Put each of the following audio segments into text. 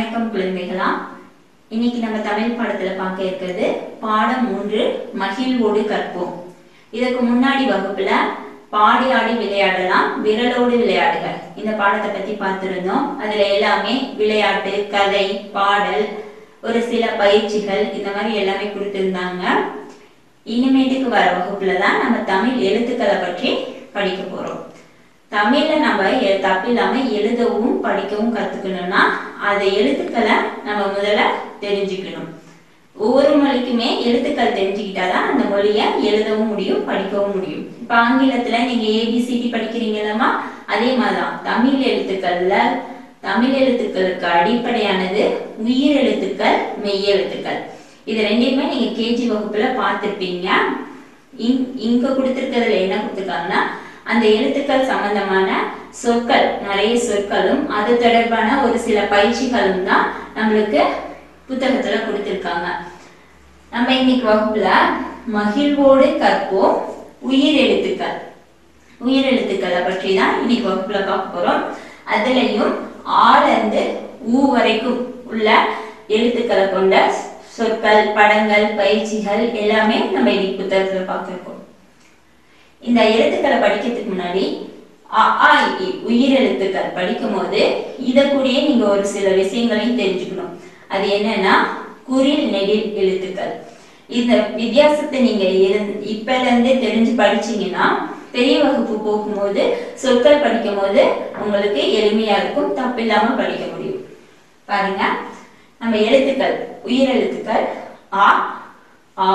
வணக்கம் குழந்தைகளா இன்னைக்கு நம்ம தமிழ் பாடத்துல பார்க்க இருக்கிறது பாடம் மூன்று மகிழ்வோடு கற்போம் இதுக்கு முன்னாடி வகுப்புல பாடி ஆடி விளையாடலாம் விரலோடு விளையாடுக இந்த பாடத்தை பத்தி பார்த்திருந்தோம் அதுல எல்லாமே விளையாட்டு கதை பாடல் ஒரு சில பயிற்சிகள் இந்த மாதிரி எல்லாமே கொடுத்திருந்தாங்க இனிமேட்டுக்கு வர வகுப்புல தான் நம்ம தமிழ் எழுத்துக்களை பற்றி படிக்க போறோம் தமிழ்ல நம்ம எ- தப்பில்லாம எழுதவும் படிக்கவும் கத்துக்கணும்னா அந்த எழுத்துக்களை நம்ம முதல்ல தெரிஞ்சுக்கணும் ஒவ்வொரு மொழிக்குமே எழுத்துக்கள் தெரிஞ்சுக்கிட்டாதான் அந்த மொழியை எழுதவும் முடியும் படிக்கவும் முடியும் இப்ப ஆங்கிலத்துல நீங்க ஏபிசிடி படிக்கிறீங்களமா அதே மாதிரிதான் தமிழ் எழுத்துக்கள்ல தமிழ் எழுத்துக்களுக்கு அடிப்படையானது உயிர் எழுத்துக்கள் மெய் எழுத்துக்கள் இது ரெண்டையுமே நீங்க கேஜி வகுப்புல பார்த்திருப்பீங்க இங் இங்க கொடுத்திருக்கிறதுல என்ன கொடுத்திருக்காங்கன்னா அந்த எழுத்துக்கள் சம்பந்தமான சொற்கள் நிறைய சொற்களும் அது தொடர்பான ஒரு சில பயிற்சிகளும் தான் நம்மளுக்கு புத்தகத்துல கொடுத்திருக்காங்க நம்ம இன்னைக்கு வகுப்புல மகிழ்வோடு கற்போம் உயிர் எழுத்துக்கள் உயிர் எழுத்துக்களை பற்றி தான் இன்னைக்கு வகுப்புல பார்க்க போறோம் அதுலயும் ஆல இருந்து ஊ வரைக்கும் உள்ள எழுத்துக்களை கொண்ட சொற்கள் படங்கள் பயிற்சிகள் எல்லாமே நம்ம இன்னைக்கு புத்தகத்துல பார்க்க இருக்கோம் இந்த எழுத்துக்களை படிக்கிறதுக்கு முன்னாடி அ ஆ இ, ஈ, உயிர் எழுத்துக்கள் படிக்கும் போது இத கூடயே நீங்க ஒரு சில விஷயங்களையும் தெரிஞ்சுக்கணும் அது என்னன்னா குறில் நெடில் எழுத்துக்கள் இந்த வித்தியாசத்தை நீங்க இருந்து இப்பல இருந்தே தெரிஞ்சு படிச்சீங்கன்னா பெரிய வகுப்பு போகும்போது சொற்கள் படிக்கும் போது உங்களுக்கு எளிமையா இருக்கும் தப்பில்லாம படிக்க முடியும் பாருங்க நம்ம எழுத்துக்கள் உயிர் எழுத்துக்கள் ஆ ஆ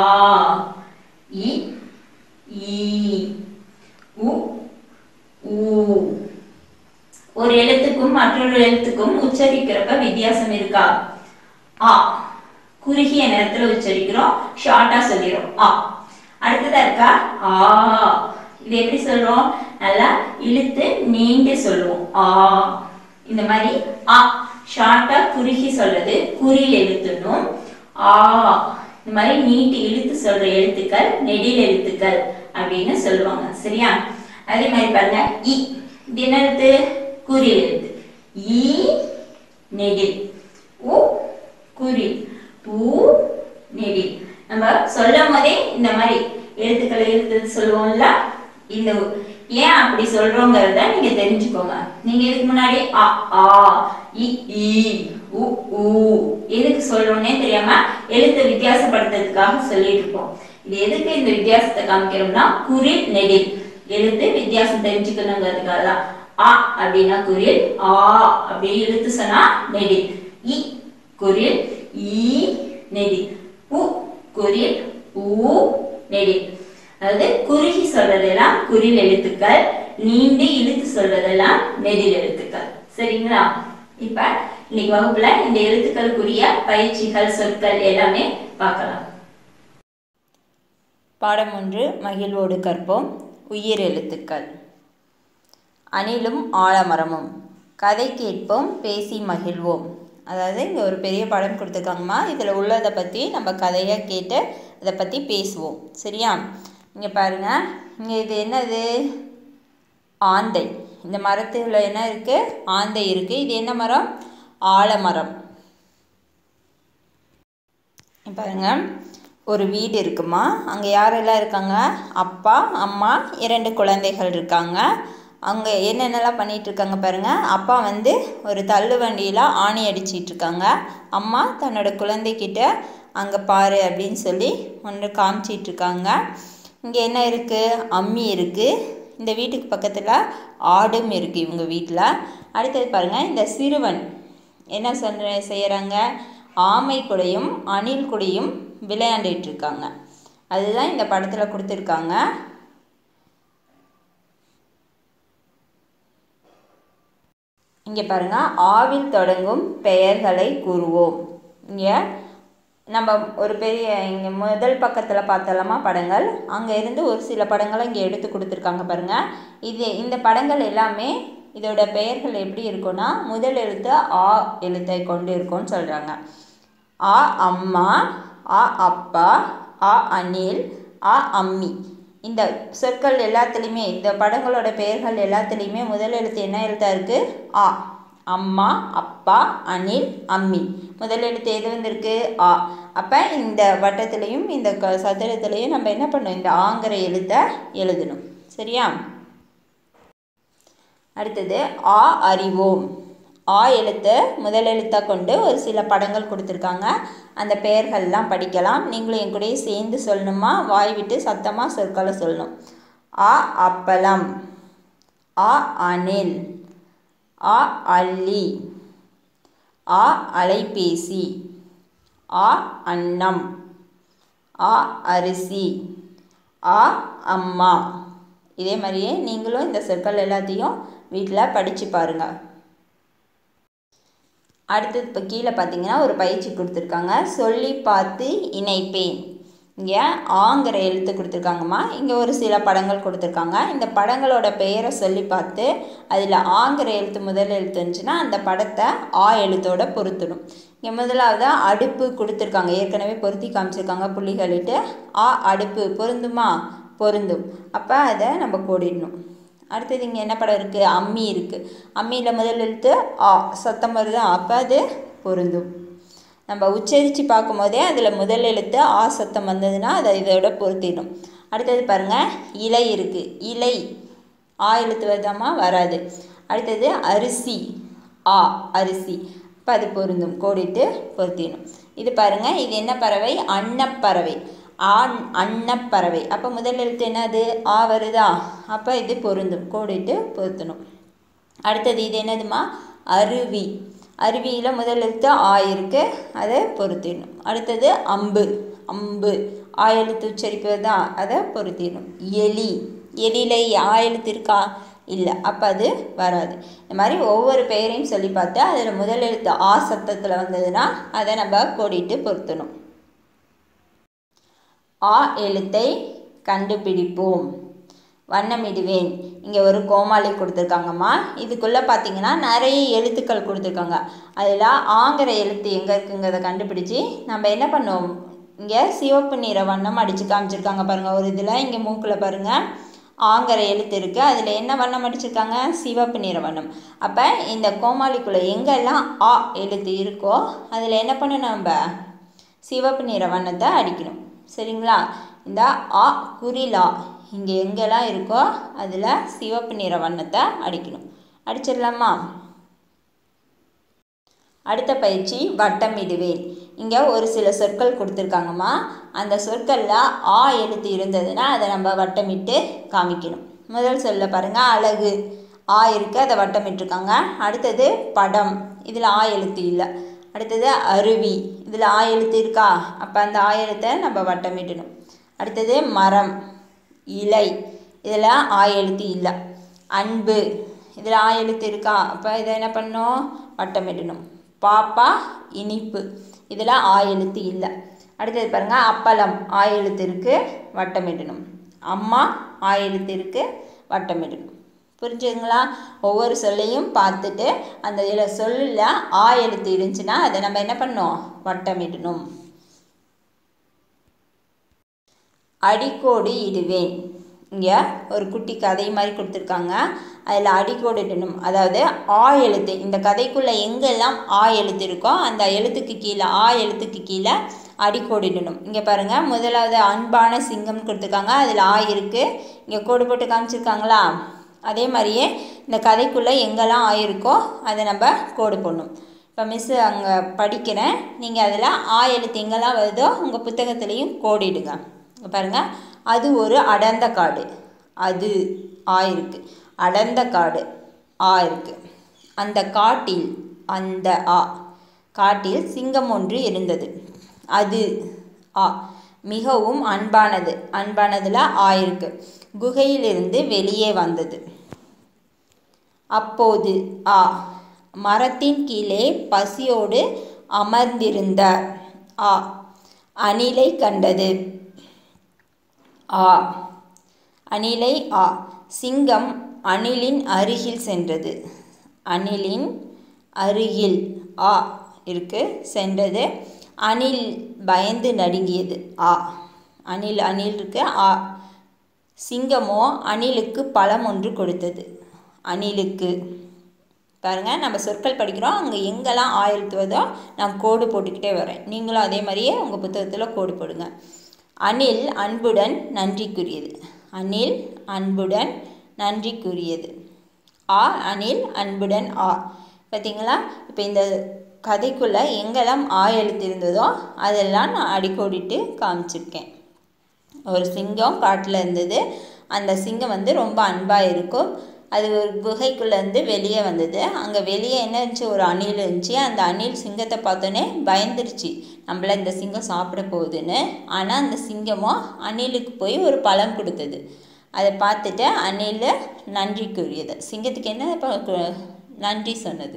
இ ஈ உ ஊ ஒரு எழுத்துக்கும் மற்றொரு எழுத்துக்கும் உச்சரிக்கிறப்ப வித்தியாசம் இருக்கா ஆ குறுகிய நேரத்துல உச்சரிக்கிறோம் ஷார்ட்டா சொல்லிடும் ஆ அடுத்ததா இருக்கா ஆ இது எப்படி சொல்றோம் நல்லா இழுத்து நீண்டு சொல்லுவோம் ஆ இந்த மாதிரி ஆ ஷார்ட்டா குறுகி சொல்றது குறில் எழுத்துனும் ஆ இந்த மாதிரி நீட்டி இழுத்து சொல்ற எழுத்துக்கள் நெடில் எழுத்துக்கள் அப்படின்னு சொல்லுவாங்க சரியா அதே மாதிரி பாருங்க இ இது என்ன எழுத்து குறில் எழுத்து ஈ நெடில் உ குறில் ஊ நெடில் நம்ம சொல்லும் போதே இந்த மாதிரி எழுத்துக்களை எழுத்து சொல்லுவோம்ல இந்த ஏன் அப்படி சொல்றோங்கிறத நீங்க தெரிஞ்சுக்கோங்க நீங்க இதுக்கு முன்னாடி அ ஆ இ ஈ உ ஊ எதுக்கு சொல்றோம்னே தெரியாம எழுத்தை வித்தியாசப்படுத்துறதுக்காக சொல்லிட்டு இருப்போம் இது எதுக்கு இந்த வித்தியாசத்தை காமிக்கிறோம்னா குறில் நெடில் எழுத்து வித்தியாசம் தெரிஞ்சுக்கணுங்கிறதுக்காக தான் அ அப்படின்னா குறில் ஆ அப்படி எழுத்து சொன்னா நெடில் இ குறில் ஈ நெடில் உ குறில் ஊ நெடில் அதாவது குறுகி சொல்றதெல்லாம் குறில் எழுத்துக்கள் நீண்டு இழுத்து சொல்றதெல்லாம் நெடில் எழுத்துக்கள் சரிங்களா இப்ப இன்னைக்கு வகுப்புல இந்த எழுத்துக்களுக்குரிய பயிற்சிகள் சொற்கள் எல்லாமே பார்க்கலாம் பாடம் ஒன்று மகிழ்வோடு கற்போம் உயிர் எழுத்துக்கள் அணிலும் ஆலமரமும் கதை கேட்போம் பேசி மகிழ்வோம் அதாவது இங்கே ஒரு பெரிய படம் கொடுத்துருக்காங்கம்மா இதில் உள்ளதை பற்றி நம்ம கதையாக கேட்டு அதை பற்றி பேசுவோம் சரியா இங்கே பாருங்கள் இங்கே இது என்னது ஆந்தை இந்த மரத்துல என்ன இருக்குது ஆந்தை இருக்குது இது என்ன மரம் ஆலமரம் இங்க பாருங்க ஒரு வீடு இருக்குமா அங்கே யாரெல்லாம் இருக்காங்க அப்பா அம்மா இரண்டு குழந்தைகள் இருக்காங்க அங்கே என்னென்னலாம் பண்ணிட்டு இருக்காங்க பாருங்க அப்பா வந்து ஒரு தள்ளு வண்டியில் ஆணி அடிச்சிட்டு இருக்காங்க அம்மா தன்னோட குழந்தைகிட்ட அங்கே பாரு அப்படின்னு சொல்லி ஒன்று காமிச்சிட்டு இருக்காங்க இங்கே என்ன இருக்குது அம்மி இருக்குது இந்த வீட்டுக்கு பக்கத்தில் ஆடும் இருக்குது இவங்க வீட்டில் அடுத்தது பாருங்கள் இந்த சிறுவன் என்ன சொல்ற செய்கிறாங்க ஆமை கூடையும் அணில் கூடையும் விளையாண்டுட்டு இருக்காங்க அதுதான் இந்த படத்தில் கொடுத்துருக்காங்க இங்கே பாருங்க ஆவில் தொடங்கும் பெயர்களை கூறுவோம் இங்கே நம்ம ஒரு பெரிய இங்கே முதல் பக்கத்தில் பார்த்தலாமா படங்கள் அங்கே இருந்து ஒரு சில படங்களை இங்கே எடுத்து கொடுத்துருக்காங்க பாருங்க இது இந்த படங்கள் எல்லாமே இதோட பெயர்கள் எப்படி இருக்கும்னா முதல் எழுத்து ஆ எழுத்தை கொண்டு இருக்கும்னு சொல்கிறாங்க ஆ அம்மா ஆ அப்பா ஆ அணில் ஆ அம்மி இந்த சொற்கள் எல்லாத்துலேயுமே இந்த படங்களோட பெயர்கள் எல்லாத்துலேயுமே முதல் எழுத்து என்ன எழுத்தா இருக்குது ஆ அம்மா அப்பா அணில் அம்மி முதல் எழுத்து எது வந்திருக்கு ஆ அப்போ இந்த வட்டத்துலேயும் இந்த க சதுரத்துலேயும் நம்ம என்ன பண்ணணும் இந்த ஆங்கிற எழுத்தை எழுதணும் சரியா அடுத்தது ஆ அறிவோம் ஆ எழுத்து முதல் எழுத்தாக கொண்டு ஒரு சில படங்கள் கொடுத்துருக்காங்க அந்த பெயர்கள்லாம் படிக்கலாம் நீங்களும் என் கூடயே சேர்ந்து சொல்லணுமா வாய் விட்டு சத்தமாக சொற்களை சொல்லணும் ஆ அப்பளம் ஆ அணில் ஆ அள்ளி ஆ அலைபேசி ஆ அன்னம் ஆ அரிசி ஆ அம்மா இதே மாதிரியே நீங்களும் இந்த சொற்கள் எல்லாத்தையும் வீட்டில் படித்து பாருங்கள் அடுத்தது இப்போ கீழே பார்த்தீங்கன்னா ஒரு பயிற்சி கொடுத்துருக்காங்க சொல்லி பார்த்து இணைப்பேன் இங்கே ஆங்கிற எழுத்து கொடுத்துருக்காங்கம்மா இங்கே ஒரு சில படங்கள் கொடுத்துருக்காங்க இந்த படங்களோட பெயரை சொல்லி பார்த்து அதில் ஆங்கிற எழுத்து முதல் எழுத்து இருந்துச்சுன்னா அந்த படத்தை ஆ எழுத்தோட பொருத்தணும் இங்கே முதலாவது அடுப்பு கொடுத்துருக்காங்க ஏற்கனவே பொருத்தி காமிச்சிருக்காங்க புள்ளிகளிட்டு ஆ அடுப்பு பொருந்துமா பொருந்தும் அப்போ அதை நம்ம கோடிடணும் அடுத்தது இங்கே என்ன படம் இருக்குது அம்மி இருக்குது அம்மியில் முதல் எழுத்து ஆ சத்தம் வருது அப்போ அது பொருந்தும் நம்ம உச்சரித்து பார்க்கும்போதே அதில் முதல் எழுத்து ஆ சத்தம் வந்ததுன்னா அதை இதோட பொருத்திடும் அடுத்தது பாருங்கள் இலை இருக்குது இலை ஆ எழுத்து வருதாமா வராது அடுத்தது அரிசி ஆ அரிசி இப்போ அது பொருந்தும் கோடிட்டு பொருத்திடும் இது பாருங்கள் இது என்ன பறவை அன்னப்பறவை ஆண் அன்னப்பறவை அப்போ முதல் எழுத்து என்னது ஆ வருதா அப்போ இது பொருந்தும் கோடிட்டு பொருத்தணும் அடுத்தது இது என்னதுமா அருவி அருவியில் முதல் எழுத்து ஆ இருக்கு அதை பொருத்திடணும் அடுத்தது அம்பு அம்பு ஆ எழுத்து உச்சரிப்பு தான் அதை பொருத்திடணும் எலி எலியில் ஆ எழுத்து இருக்கா இல்லை அப்போ அது வராது இந்த மாதிரி ஒவ்வொரு பெயரையும் சொல்லி பார்த்து அதில் முதல் எழுத்து ஆ சத்தத்தில் வந்ததுன்னா அதை நம்ம கோடிட்டு பொருத்தணும் ஆ எழுத்தை கண்டுபிடிப்போம் வண்ணமிடுவேன் இங்கே ஒரு கோமாளி கொடுத்துருக்காங்கம்மா இதுக்குள்ளே பார்த்தீங்கன்னா நிறைய எழுத்துக்கள் கொடுத்துருக்காங்க அதில் ஆங்கிற எழுத்து எங்கே இருக்குங்கிறத கண்டுபிடிச்சி நம்ம என்ன பண்ணுவோம் இங்கே சிவப்பு நிற வண்ணம் அடித்து காமிச்சிருக்காங்க பாருங்கள் ஒரு இதில் இங்கே மூக்கில் பாருங்கள் ஆங்கிற எழுத்து இருக்குது அதில் என்ன வண்ணம் அடிச்சிருக்காங்க சிவப்பு நிற வண்ணம் அப்போ இந்த கோமாளிக்குள்ளே எங்கெல்லாம் ஆ எழுத்து இருக்கோ அதில் என்ன பண்ணணும் நம்ம சிவப்பு நிற வண்ணத்தை அடிக்கணும் சரிங்களா இந்த ஆ குறிலா இங்கே எங்கெல்லாம் இருக்கோ அதில் சிவப்பு நிற வண்ணத்தை அடிக்கணும் அடிச்சிடலாமா அடுத்த பயிற்சி வட்டமிடுவேன் இங்கே ஒரு சில சொற்கள் கொடுத்துருக்காங்கம்மா அந்த சொற்களில் ஆ எழுத்து இருந்ததுன்னா அதை நம்ம வட்டமிட்டு காமிக்கணும் முதல் சொல்ல பாருங்கள் அழகு ஆ இருக்குது அதை வட்டமிட்டிருக்காங்க அடுத்தது படம் இதில் ஆ எழுத்து இல்லை அடுத்தது அருவி இதில் ஆ எழுத்து இருக்கா அப்போ அந்த ஆ எழுத்தை நம்ம வட்டமிடணும் அடுத்தது மரம் இலை இதில் ஆ எழுத்து இல்லை அன்பு இதில் ஆ எழுத்து இருக்கா அப்போ இதை என்ன பண்ணணும் வட்டமிடணும் பாப்பா இனிப்பு இதில் ஆ எழுத்து இல்லை அடுத்தது பாருங்கள் அப்பளம் ஆ எழுத்து இருக்குது வட்டமிடணும் அம்மா ஆ எழுத்து இருக்குது வட்டமிடணும் புரிஞ்சுங்களா ஒவ்வொரு சொல்லையும் பார்த்துட்டு அந்த இதில் சொல்லில் ஆ எழுத்து இருந்துச்சுன்னா அதை நம்ம என்ன பண்ணோம் வட்டமிடணும் அடிக்கோடு இடுவேன் இங்கே ஒரு குட்டி கதை மாதிரி கொடுத்துருக்காங்க அதில் அடிக்கோடு இடணும் அதாவது ஆ எழுத்து இந்த கதைக்குள்ளே எங்கெல்லாம் ஆ எழுத்து இருக்கோ அந்த எழுத்துக்கு கீழே ஆ எழுத்துக்கு கீழே அடிக்கோடு இடணும் இங்கே பாருங்கள் முதலாவது அன்பான சிங்கம்னு கொடுத்துருக்காங்க அதில் ஆ இருக்குது இங்கே கோடு போட்டு காமிச்சிருக்காங்களா அதே மாதிரியே இந்த கதைக்குள்ளே எங்கெல்லாம் ஆயிருக்கோ அதை நம்ம கோடு போடணும் இப்போ மிஸ்ஸு அங்கே படிக்கிறேன் நீங்கள் அதில் ஆ எழுத்து எங்கெல்லாம் வருதோ உங்கள் புத்தகத்துலேயும் கோடிடுங்க இங்க பாருங்கள் அது ஒரு அடர்ந்த காடு அது ஆ இருக்கு அடர்ந்த காடு ஆ இருக்கு அந்த காட்டில் அந்த ஆ காட்டில் சிங்கம் ஒன்று இருந்தது அது ஆ மிகவும் அன்பானது அன்பானதில் ஆ இருக்கு குகையிலிருந்து வெளியே வந்தது அப்போது ஆ மரத்தின் கீழே பசியோடு அமர்ந்திருந்த ஆ அணிலை கண்டது ஆ அணிலை ஆ சிங்கம் அணிலின் அருகில் சென்றது அணிலின் அருகில் ஆ இருக்கு சென்றது அணில் பயந்து நடுங்கியது ஆ அணில் அணில் இருக்கு ஆ சிங்கமோ அணிலுக்கு பழம் ஒன்று கொடுத்தது அணிலுக்கு பாருங்கள் நம்ம சொற்கள் படிக்கிறோம் அங்கே எங்கெல்லாம் ஆ எழுத்துவதோ நான் கோடு போட்டுக்கிட்டே வரேன் நீங்களும் அதே மாதிரியே உங்கள் புத்தகத்தில் கோடு போடுங்க அணில் அன்புடன் நன்றிக்குரியது அணில் அன்புடன் நன்றிக்குரியது ஆ அணில் அன்புடன் ஆ பார்த்தீங்களா இப்போ இந்த கதைக்குள்ளே எங்கெல்லாம் ஆ எழுத்து இருந்ததோ அதெல்லாம் நான் அடிக்கோடிட்டு காமிச்சிருக்கேன் ஒரு சிங்கம் காட்டில் இருந்தது அந்த சிங்கம் வந்து ரொம்ப அன்பாக இருக்கும் அது ஒரு குகைக்குள்ளேருந்து வெளியே வந்தது அங்கே வெளியே என்ன இருந்துச்சு ஒரு அணில் இருந்துச்சு அந்த அணில் சிங்கத்தை பார்த்தோன்னே பயந்துருச்சு நம்மள இந்த சிங்கம் சாப்பிட போகுதுன்னு ஆனால் அந்த சிங்கமும் அணிலுக்கு போய் ஒரு பழம் கொடுத்தது அதை பார்த்துட்டு அணில் நன்றி கூறியது சிங்கத்துக்கு என்ன ப- கு- நன்றி சொன்னது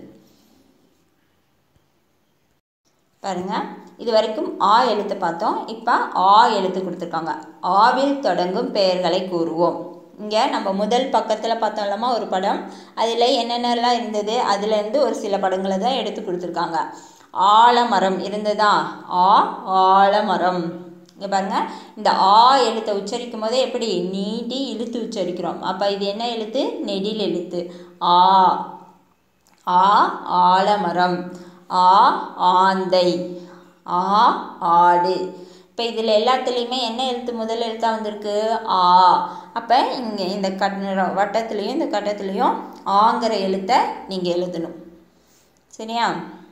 பாருங்க இது வரைக்கும் ஆ எழுத்து பார்த்தோம் இப்போ ஆ எழுத்து கொடுத்துருக்காங்க ஆவில் தொடங்கும் பெயர்களை கூறுவோம் இங்கே நம்ம முதல் பக்கத்தில் பார்த்தோம்லமா ஒரு படம் அதில் என்னென்னலாம் இருந்தது அதுலேருந்து ஒரு சில படங்களை தான் எடுத்து கொடுத்துருக்காங்க ஆலமரம் இருந்ததா ஆ ஆலமரம் இங்கே பாருங்க இந்த ஆ எழுத்தை உச்சரிக்கும் போதே எப்படி நீட்டி இழுத்து உச்சரிக்கிறோம் அப்போ இது என்ன எழுத்து நெடில் எழுத்து ஆ ஆ ஆலமரம் ஆ ஆந்தை ஆ ஆடு இப்போ இதில் எல்லாத்துலேயுமே என்ன எழுத்து முதல் எழுத்தாக வந்திருக்கு ஆ அப்போ இங்கே இந்த கட் வட்டத்துலேயும் இந்த கட்டத்துலேயும் ஆங்கிற எழுத்தை நீங்கள் எழுதணும் சரியா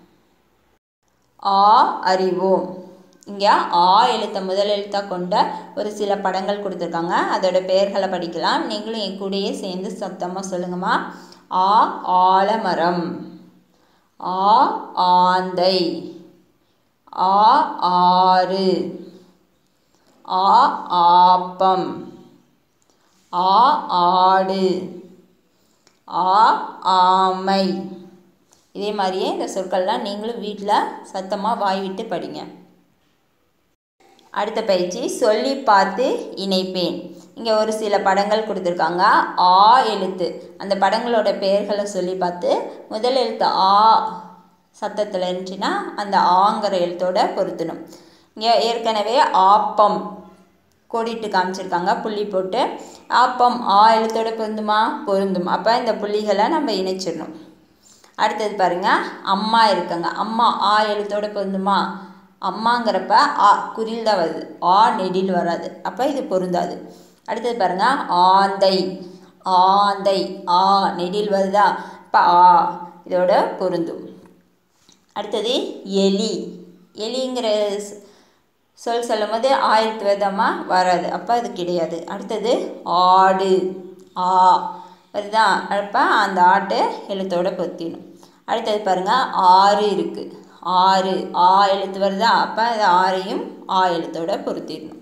ஆ அறிவோம் இங்கே ஆ எழுத்தை முதல் எழுத்தாக கொண்ட ஒரு சில படங்கள் கொடுத்துருக்காங்க அதோட பெயர்களை படிக்கலாம் நீங்களும் என் கூடயே சேர்ந்து சத்தமாக சொல்லுங்கம்மா ஆ ஆலமரம் ஆ ஆந்தை ஆ ஆறு ஆ ஆப்பம் ஆ ஆடு ஆ ஆமை இதே மாதிரியே இந்த சொற்கள்லாம் நீங்களும் வீட்டில் சத்தமாக வாய் விட்டு படிங்க அடுத்த பயிற்சி சொல்லி பார்த்து இணைப்பேன் இங்கே ஒரு சில படங்கள் கொடுத்துருக்காங்க ஆ எழுத்து அந்த படங்களோட பெயர்களை சொல்லி பார்த்து முதல் எழுத்து ஆ சத்தத்தில் இருந்துச்சுன்னா அந்த ஆங்கிற எழுத்தோட பொருத்தணும் இங்கே ஏற்கனவே ஆப்பம் கோடிட்டு காமிச்சிருக்காங்க புள்ளி போட்டு ஆப்பம் ஆ எழுத்தோட பொருந்துமா பொருந்தும் அப்போ இந்த புள்ளிகளை நம்ம இணைச்சிடணும் அடுத்தது பாருங்க அம்மா இருக்காங்க அம்மா ஆ எழுத்தோட பொருந்துமா அம்மாங்கிறப்ப ஆ குறில் தான் வருது ஆ நெடில் வராது அப்போ இது பொருந்தாது அடுத்தது பாருங்க ஆந்தை ஆந்தை ஆ நெடில் வருதா இப்போ ஆ இதோட பொருந்தும் அடுத்தது எலி எலிங்கிற ஸ்- சொல் சொல்லும் போது ஆயிரத்து விதமாக வராது அப்போ அது கிடையாது அடுத்தது ஆடு ஆ வருதா அப்போ அந்த ஆட்டை எழுத்தோட பொத்திடணும் அடுத்தது பாருங்கள் ஆறு இருக்குது ஆறு ஆ எழுத்து வருதா அப்போ அது ஆறையும் ஆ எழுத்தோட பொருத்திடணும்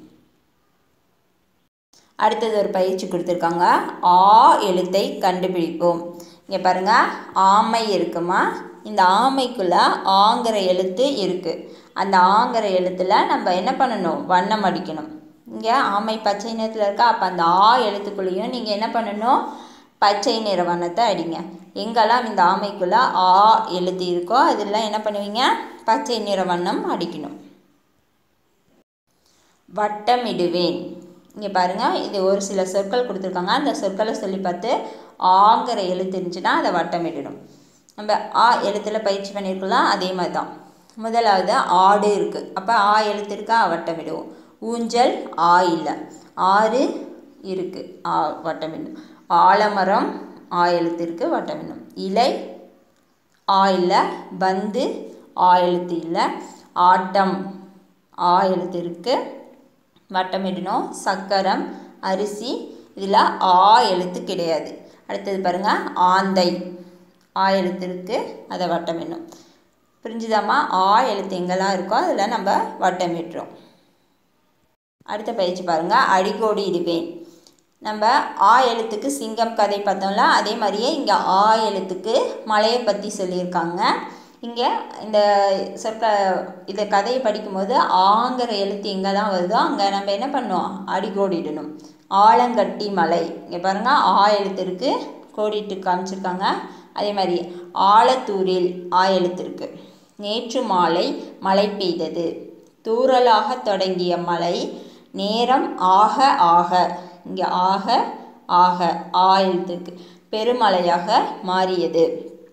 அடுத்தது ஒரு பயிற்சி கொடுத்துருக்காங்க ஆ எழுத்தை கண்டுபிடிப்போம் இங்கே பாருங்க ஆமை இருக்குமா இந்த ஆமைக்குள்ள ஆங்கிற எழுத்து இருக்குது அந்த ஆங்கிற எழுத்துல நம்ம என்ன பண்ணணும் வண்ணம் அடிக்கணும் இங்கே ஆமை பச்சை நிறத்தில் இருக்கா அப்போ அந்த ஆ எழுத்துக்குள்ளேயும் நீங்கள் என்ன பண்ணணும் பச்சை நிற வண்ணத்தை அடிங்க எங்கெல்லாம் இந்த ஆமைக்குள்ள ஆ எழுத்து இருக்கோ அதெல்லாம் என்ன பண்ணுவீங்க பச்சை நிற வண்ணம் அடிக்கணும் வட்டமிடுவேன் இங்கே பாருங்கள் இது ஒரு சில சொற்கள் கொடுத்துருக்காங்க அந்த சொற்களை சொல்லி பார்த்து ஆங்கிற எழுத்து இருந்துச்சுன்னா அதை வட்டமிடணும் நம்ம ஆ எழுத்தில் பயிற்சி பண்ணியிருக்கலாம் அதே மாதிரி தான் முதலாவது ஆடு இருக்குது அப்போ ஆ எழுத்து இருக்கா வட்டமிடுவோம் ஊஞ்சல் ஆ இல்லை ஆறு இருக்குது ஆ வட்டமிடணும் ஆலமரம் ஆ எழுத்து இருக்குது வட்டமிடணும் இலை ஆ இல்லை பந்து ஆ எழுத்து இல்லை ஆட்டம் ஆ எழுத்து இருக்குது வட்டமிடணும் சக்கரம் அரிசி இதில் ஆ எழுத்து கிடையாது அடுத்தது பாருங்கள் ஆந்தை ஆ எழுத்து இருக்குது அதை வட்டமிடணும் புரிஞ்சுதாம்மா ஆ எழுத்து எங்கெல்லாம் இருக்கோ அதில் நம்ம வட்டமிடுறோம் அடுத்த பயிற்சி பாருங்கள் அடிக்கோடி இடுவேன் நம்ம ஆ எழுத்துக்கு சிங்கம் கதை பார்த்தோம்ல அதே மாதிரியே இங்கே ஆ எழுத்துக்கு மலையை பற்றி சொல்லியிருக்காங்க இங்கே இந்த சொற்க இந்த கதையை படிக்கும்போது ஆங்கிற எழுத்து எங்கெல்லாம் வருதோ அங்கே நம்ம என்ன பண்ணோம் அடிக்கோடிடணும் ஆலங்கட்டி மலை இங்கே பாருங்கள் ஆ எழுத்து இருக்குது கோடிட்டு காமிச்சிருக்காங்க அதே மாதிரி ஆலத்தூரில் ஆ எழுத்து இருக்குது நேற்று மாலை மழை பெய்தது தூறலாக தொடங்கிய மழை நேரம் ஆக ஆக இங்கே ஆக ஆக ஆ எழுத்துக்கு பெருமழையாக மாறியது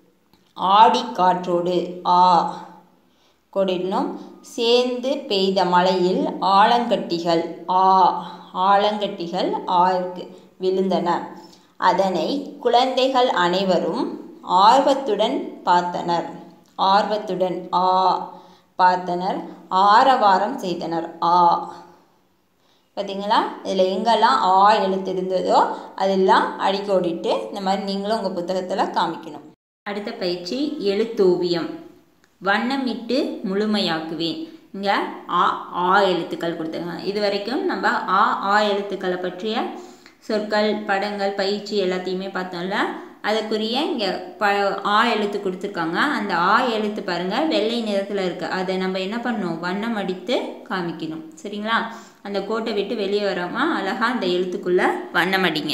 ஆடி காற்றோடு ஆ கொடிடணும் சேர்ந்து பெய்த மழையில் ஆலங்கட்டிகள் ஆ ஆலங்கட்டிகள் ஆருக்கு விழுந்தன அதனை குழந்தைகள் அனைவரும் ஆர்வத்துடன் பார்த்தனர் ஆர்வத்துடன் ஆ பார்த்தனர் ஆரவாரம் செய்தனர் ஆ பார்த்தீங்களா இதில் எங்கெல்லாம் ஆ எழுத்து இருந்ததோ அதெல்லாம் அடிக்கோடிட்டு இந்த மாதிரி நீங்களும் உங்கள் புத்தகத்தில் காமிக்கணும் அடுத்த பயிற்சி எழுத்தோவியம் வண்ணமிட்டு முழுமையாக்குவேன் இங்கே ஆ ஆ எழுத்துக்கள் கொடுத்துருக்காங்க இது வரைக்கும் நம்ம ஆ ஆ எழுத்துக்களை பற்றிய சொற்கள் படங்கள் பயிற்சி எல்லாத்தையுமே பார்த்தோம்ல அதுக்குரிய இங்கே ப ஆ எழுத்து கொடுத்துருக்காங்க அந்த ஆ எழுத்து பாருங்கள் வெள்ளை நிறத்தில் இருக்குது அதை நம்ம என்ன பண்ணணும் வண்ணம் அடித்து காமிக்கணும் சரிங்களா அந்த கோட்டை விட்டு வெளியே வராமல் அழகாக அந்த எழுத்துக்குள்ளே வண்ணம் அடிங்க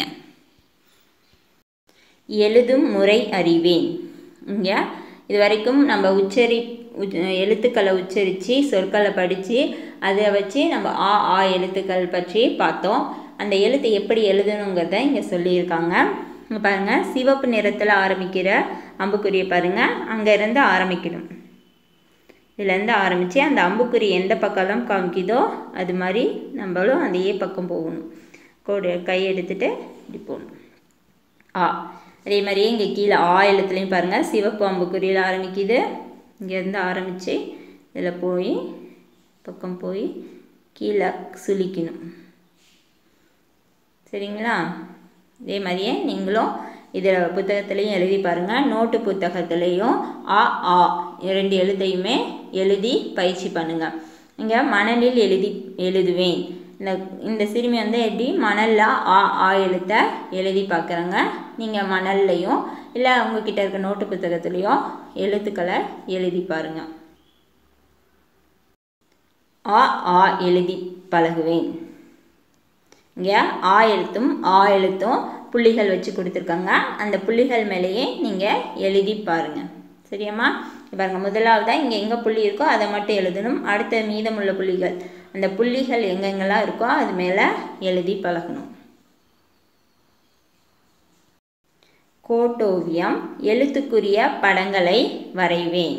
எழுதும் முறை அறிவேன் இங்கே இது வரைக்கும் நம்ம உச்சரி உச்- எழுத்துக்களை உச்சரித்து சொற்களை படித்து அதை வச்சு நம்ம ஆ ஆ எழுத்துக்கள் பற்றி பார்த்தோம் அந்த எழுத்து எப்படி எழுதணுங்கிறத இங்கே சொல்லியிருக்காங்க இங்கே பாருங்கள் சிவப்பு நிறத்தில் ஆரம்பிக்கிற அம்புக்குறியை பாருங்கள் அங்கேருந்து ஆரம்பிக்கணும் இதுலேருந்து ஆரம்பித்து அந்த அம்புக்குறி எந்த பக்கம்லாம் காமிக்குதோ அது மாதிரி நம்மளும் அதே பக்கம் போகணும் கோடு கை எடுத்துட்டு இப்படி போகணும் ஆ அதே மாதிரியே இங்கே கீழே ஆ எழுத்துலையும் பாருங்கள் சிவப்பு அம்புக்குறியில் ஆரம்பிக்குது இங்கேருந்து ஆரம்பித்து இதில் போய் பக்கம் போய் கீழே சுழிக்கணும் சரிங்களா இதே மாதிரியே நீங்களும் இதில் புத்தகத்துலேயும் எழுதி பாருங்கள் நோட்டு புத்தகத்துலேயும் ஆ ஆ இரண்டு எழுத்தையுமே எழுதி பயிற்சி பண்ணுங்கள் இங்கே மணலில் எழுதி எழுதுவேன் இந்த இந்த சிறுமி வந்து எப்படி மணலில் ஆ ஆ எழுத்தை எழுதி பார்க்குறாங்க நீங்கள் மணல்லையும் இல்லை உங்ககிட்ட இருக்க நோட்டு புத்தகத்துலேயும் எழுத்துக்களை எழுதி பாருங்கள் ஆ ஆ எழுதி பழகுவேன் இங்கே ஆ எழுத்தும் ஆ எழுத்தும் புள்ளிகள் வச்சு கொடுத்துருக்காங்க அந்த புள்ளிகள் மேலேயே நீங்கள் எழுதி பாருங்கள் சரியாம்மா இப்ப பாருங்க முதலாவதாக இங்கே எங்கே புள்ளி இருக்கோ அதை மட்டும் எழுதணும் அடுத்த மீதமுள்ள புள்ளிகள் அந்த புள்ளிகள் எங்கெங்கெல்லாம் இருக்கோ அது மேலே எழுதி பழகணும் கோட்டோவியம் எழுத்துக்குரிய படங்களை வரைவேன்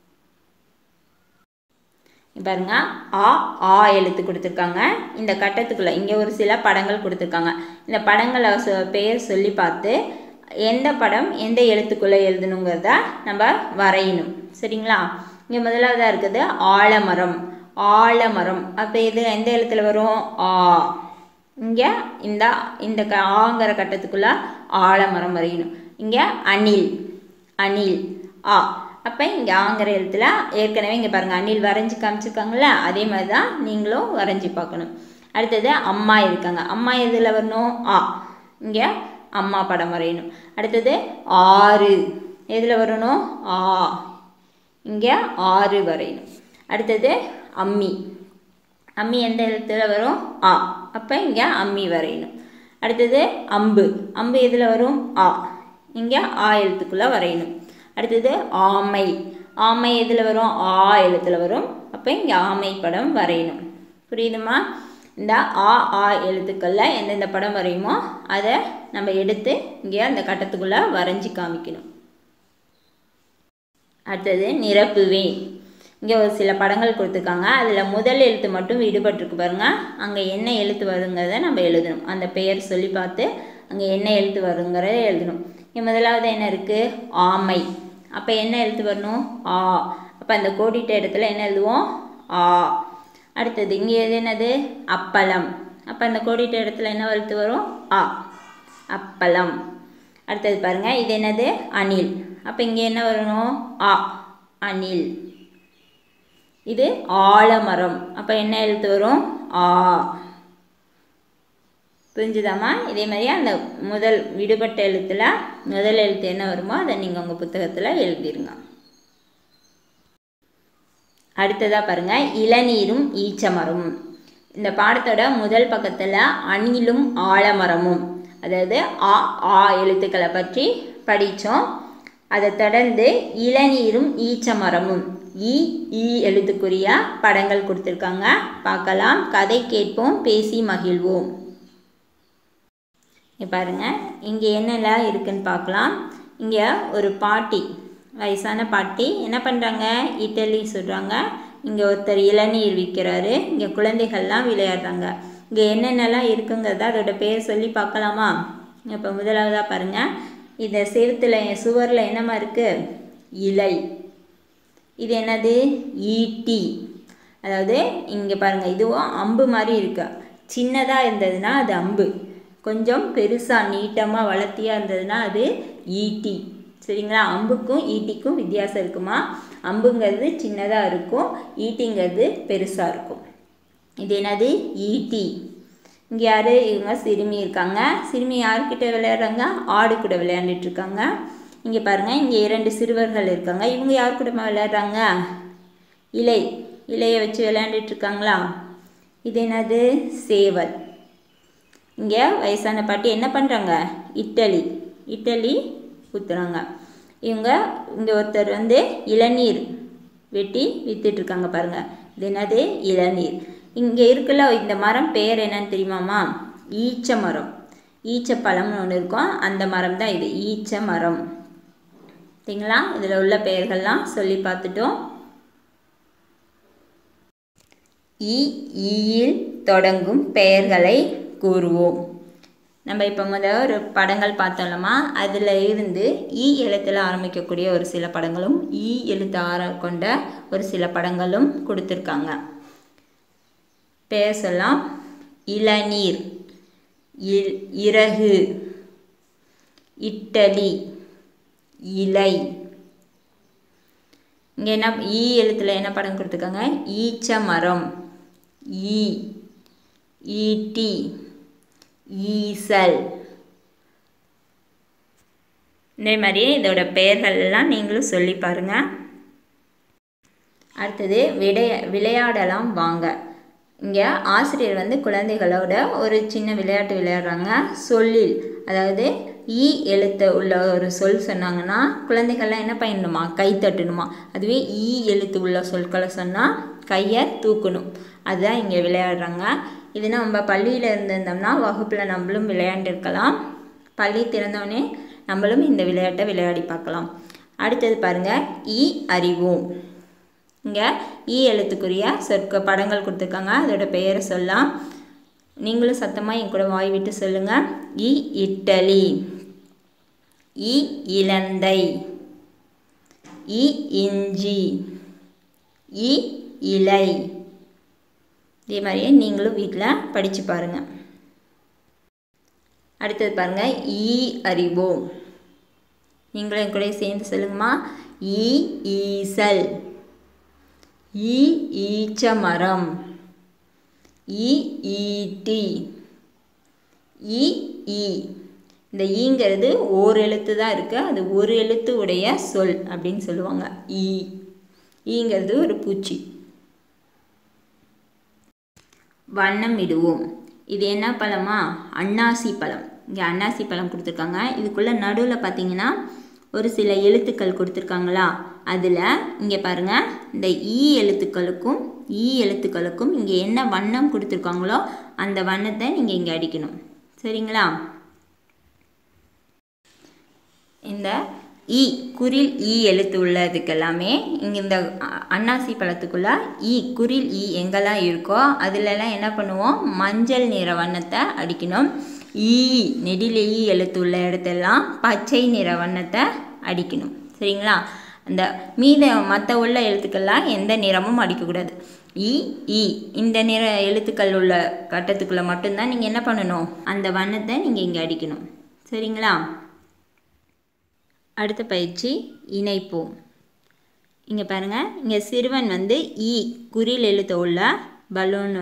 பாருங்க ஆ ஆ எழுத்து கொடுத்துருக்காங்க இந்த கட்டத்துக்குள்ளே இங்கே ஒரு சில படங்கள் கொடுத்துருக்காங்க இந்த படங்களை சொ பெயர் சொல்லி பார்த்து எந்த படம் எந்த எழுத்துக்குள்ளே எழுதணுங்கிறத நம்ம வரையணும் சரிங்களா இங்கே முதலாவதாக இருக்குது ஆலமரம் ஆலமரம் அப்போ இது எந்த எழுத்துல வரும் ஆ இங்கே இந்த இந்த க ஆங்கிற கட்டத்துக்குள்ளே ஆலமரம் வரையணும் இங்கே அணில் அணில் ஆ அப்போ இங்கே ஆங்கிற எழுத்துல ஏற்கனவே இங்கே பாருங்கள் அணில் வரைஞ்சி காமிச்சிருக்காங்கள அதே மாதிரி தான் நீங்களும் வரைஞ்சி பார்க்கணும் அடுத்தது அம்மா இருக்காங்க அம்மா எதில் வரணும் ஆ இங்கே அம்மா படம் வரையணும் அடுத்தது ஆறு எதில் வரணும் ஆ இங்கே ஆறு வரையணும் அடுத்தது அம்மி அம்மி எந்த எழுத்துல வரும் ஆ அப்போ இங்கே அம்மி வரையணும் அடுத்தது அம்பு அம்பு எதில் வரும் ஆ இங்கே ஆ எழுத்துக்குள்ளே வரையணும் அடுத்தது ஆமை ஆமை எதில் வரும் ஆ எழுத்தில் வரும் அப்போ இங்கே ஆமை படம் வரையணும் புரியுதுமா இந்த ஆ ஆ எழுத்துக்களில் எந்தெந்த படம் வரையுமோ அதை நம்ம எடுத்து இங்கே அந்த கட்டத்துக்குள்ளே வரைஞ்சி காமிக்கணும் அடுத்தது நிரப்புவேன் இங்கே ஒரு சில படங்கள் கொடுத்துருக்காங்க அதில் முதல் எழுத்து மட்டும் விடுபட்டிருக்கு பாருங்க அங்கே என்ன எழுத்து வருங்கிறத நம்ம எழுதணும் அந்த பெயர் சொல்லி பார்த்து அங்கே என்ன எழுத்து வருங்கிறத எழுதணும் இங்கே முதலாவது என்ன இருக்குது ஆமை அப்போ என்ன எழுத்து வரணும் ஆ அப்போ அந்த கோடிட்ட இடத்துல என்ன எழுதுவோம் ஆ அடுத்தது இங்கே எது என்னது அப்பளம் அப்போ அந்த கோடிட்ட இடத்துல என்ன எழுத்து வரும் ஆ அப்பளம் அடுத்தது பாருங்க இது என்னது அணில் அப்போ இங்கே என்ன வரணும் ஆ அணில் இது ஆலமரம் அப்போ என்ன எழுத்து வரும் ஆ புரிஞ்சுதாம்மா இதே மாதிரி அந்த முதல் விடுபட்ட எழுத்துல முதல் எழுத்து என்ன வருமோ அதை நீங்கள் உங்கள் புத்தகத்தில் எழுதிருங்க அடுத்ததாக பாருங்க இளநீரும் ஈச்சமரம் இந்த பாடத்தோட முதல் பக்கத்தில் அணிலும் ஆலமரமும் அதாவது ஆ ஆ எழுத்துக்களை பற்றி படித்தோம் அதை தொடர்ந்து இளநீரும் ஈச்சமரமும் ஈ ஈ எழுத்துக்குரிய படங்கள் கொடுத்துருக்காங்க பார்க்கலாம் கதை கேட்போம் பேசி மகிழ்வோம் இங்க பாருங்க இங்கே என்னெல்லாம் இருக்குன்னு பார்க்கலாம் இங்கே ஒரு பாட்டி வயசான பாட்டி என்ன பண்ணுறாங்க இட்லி சுடுறாங்க இங்கே ஒருத்தர் இளநீர் விற்கிறாரு இங்கே குழந்தைகள்லாம் விளையாடுறாங்க இங்கே என்னென்னலாம் இருக்குங்கிறத அதோட பேர் சொல்லி பார்க்கலாமா இப்போ முதலாவதாக பாருங்கள் இந்த செவுத்தில் சுவரில் என்னமா இருக்குது இலை இது என்னது ஈட்டி அதாவது இங்கே பாருங்கள் இதுவும் அம்பு மாதிரி இருக்கு சின்னதாக இருந்ததுன்னா அது அம்பு கொஞ்சம் பெருசாக நீட்டமாக வளர்த்தியாக இருந்ததுன்னா அது ஈட்டி சரிங்களா அம்புக்கும் ஈட்டிக்கும் வித்தியாசம் இருக்குமா அம்புங்கிறது சின்னதாக இருக்கும் ஈட்டிங்கிறது பெருசாக இருக்கும் இது என்னது ஈட்டி இங்கே யார் இவங்க சிறுமி இருக்காங்க சிறுமி யார்கிட்ட விளையாடுறாங்க ஆடு கூட விளையாண்டுட்டு இருக்காங்க இங்கே பாருங்கள் இங்கே இரண்டு சிறுவர்கள் இருக்காங்க இவங்க யார் கூட விளையாடுறாங்க இலை இலையை வச்சு விளையாண்டுட்டு இருக்காங்களா இது என்னது சேவல் இங்கே வயசான பாட்டி என்ன பண்ணுறாங்க இட்டலி இட்டலி ஊற்றுறாங்க இவங்க இங்கே ஒருத்தர் வந்து இளநீர் வெட்டி வித்துட்டு இருக்காங்க பாருங்கள் இது என்னது இளநீர் இங்கே இருக்குல்ல இந்த மரம் பேர் என்னன்னு தெரியுமாம்மா ஈச்ச மரம் ஈச்ச பழம்னு ஒன்று இருக்கும் அந்த மரம் தான் இது ஈச்ச மரம் சரிங்களா இதில் உள்ள பெயர்கள்லாம் சொல்லி பார்த்துட்டோம் இ ஈயில் தொடங்கும் பெயர்களை கூறுவோம் நம்ம இப்போ முதல் ஒரு படங்கள் பார்த்தோம்லமா அதில் இருந்து ஈ எழுத்தில் ஆரம்பிக்கக்கூடிய ஒரு சில படங்களும் ஈ எழுத்து ஆர கொண்ட ஒரு சில படங்களும் கொடுத்துருக்காங்க பெயர் சொல்லலாம் இளநீர் இல் இறகு இட்டலி இலை இங்கே என்ன ஈ எழுத்தில் என்ன படம் கொடுத்துருக்காங்க ஈச்ச மரம் ஈ ஈட்டி ஈசல் இதே மாதிரி இதோட பெயர்கள் எல்லாம் நீங்களும் சொல்லி பாருங்க அடுத்தது விடைய விளையாடலாம் வாங்க இங்கே ஆசிரியர் வந்து குழந்தைகளோட ஒரு சின்ன விளையாட்டு விளையாடுறாங்க சொல்லில் அதாவது ஈ எழுத்து உள்ள ஒரு சொல் சொன்னாங்கன்னா குழந்தைகள்லாம் என்ன பண்ணணுமா கை தட்டணுமா அதுவே ஈ எழுத்து உள்ள சொற்களை சொன்னால் கையை தூக்கணும் அதுதான் இங்கே விளையாடுறாங்க இது நம்ம பள்ளியில் இருந்திருந்தோம்னா வகுப்பில் நம்மளும் விளையாண்டுருக்கலாம் பள்ளி திறந்தோடனே நம்மளும் இந்த விளையாட்டை விளையாடி பார்க்கலாம் அடுத்தது பாருங்கள் ஈ அறிவோம் இங்கே ஈ எழுத்துக்குரிய சொற்க படங்கள் கொடுத்துருக்காங்க அதோட பெயரை சொல்லலாம் நீங்களும் சத்தமாக என் கூட வாய் விட்டு சொல்லுங்கள் இ இட்டலி இ இலந்தை இ இஞ்சி இ இலை இதே மாதிரியே நீங்களும் வீட்டில் படித்து பாருங்கள் அடுத்தது பாருங்கள் ஈ அறிவோம் நீங்களும் என் கூட சேர்ந்து சொல்லுங்கம்மா ஈ ஈசல் ஈ ஈச்ச மரம் ஈ ஈட்டி ஈ ஈ இந்த ஈங்கிறது ஓர் எழுத்து தான் இருக்குது அது ஒரு எழுத்து உடைய சொல் அப்படின்னு சொல்லுவாங்க ஈ ஈங்கிறது ஒரு பூச்சி வண்ணம் இடுவோம் இது என்ன பழமா அன்னாசி பழம் இங்கே அன்னாசி பழம் கொடுத்துருக்காங்க இதுக்குள்ளே நடுவில் பார்த்தீங்கன்னா ஒரு சில எழுத்துக்கள் கொடுத்துருக்காங்களா அதில் இங்கே பாருங்கள் இந்த ஈ எழுத்துக்களுக்கும் ஈ எழுத்துக்களுக்கும் இங்கே என்ன வண்ணம் கொடுத்துருக்காங்களோ அந்த வண்ணத்தை நீங்கள் இங்கே அடிக்கணும் சரிங்களா இந்த ஈ குரில் ஈ எழுத்து உள்ளதுக்கு எல்லாமே இங்கே இந்த அ- அன்னாசி பழத்துக்குள்ள ஈ குரில் ஈ எங்கெல்லாம் இருக்கோ அதிலெல்லாம் என்ன பண்ணுவோம் மஞ்சள் நிற வண்ணத்தை அடிக்கணும் ஈ நெடில் ஈ எழுத்து உள்ள இடத்தெல்லாம் பச்சை நிற வண்ணத்தை அடிக்கணும் சரிங்களா அந்த மீத மற்ற உள்ள எழுத்துக்கள்லாம் எந்த நிறமும் அடிக்கக்கூடாது இ ஈ இந்த நிற எழுத்துக்கள் உள்ள கட்டத்துக்குள்ளே மட்டும்தான் நீங்கள் என்ன பண்ணணும் அந்த வண்ணத்தை நீங்கள் இங்கே அடிக்கணும் சரிங்களா அடுத்த பயிற்சி இணைப்போம் இங்கே பாருங்கள் இங்கே சிறுவன் வந்து ஈ குறில் எழுத்து உள்ள பலூனு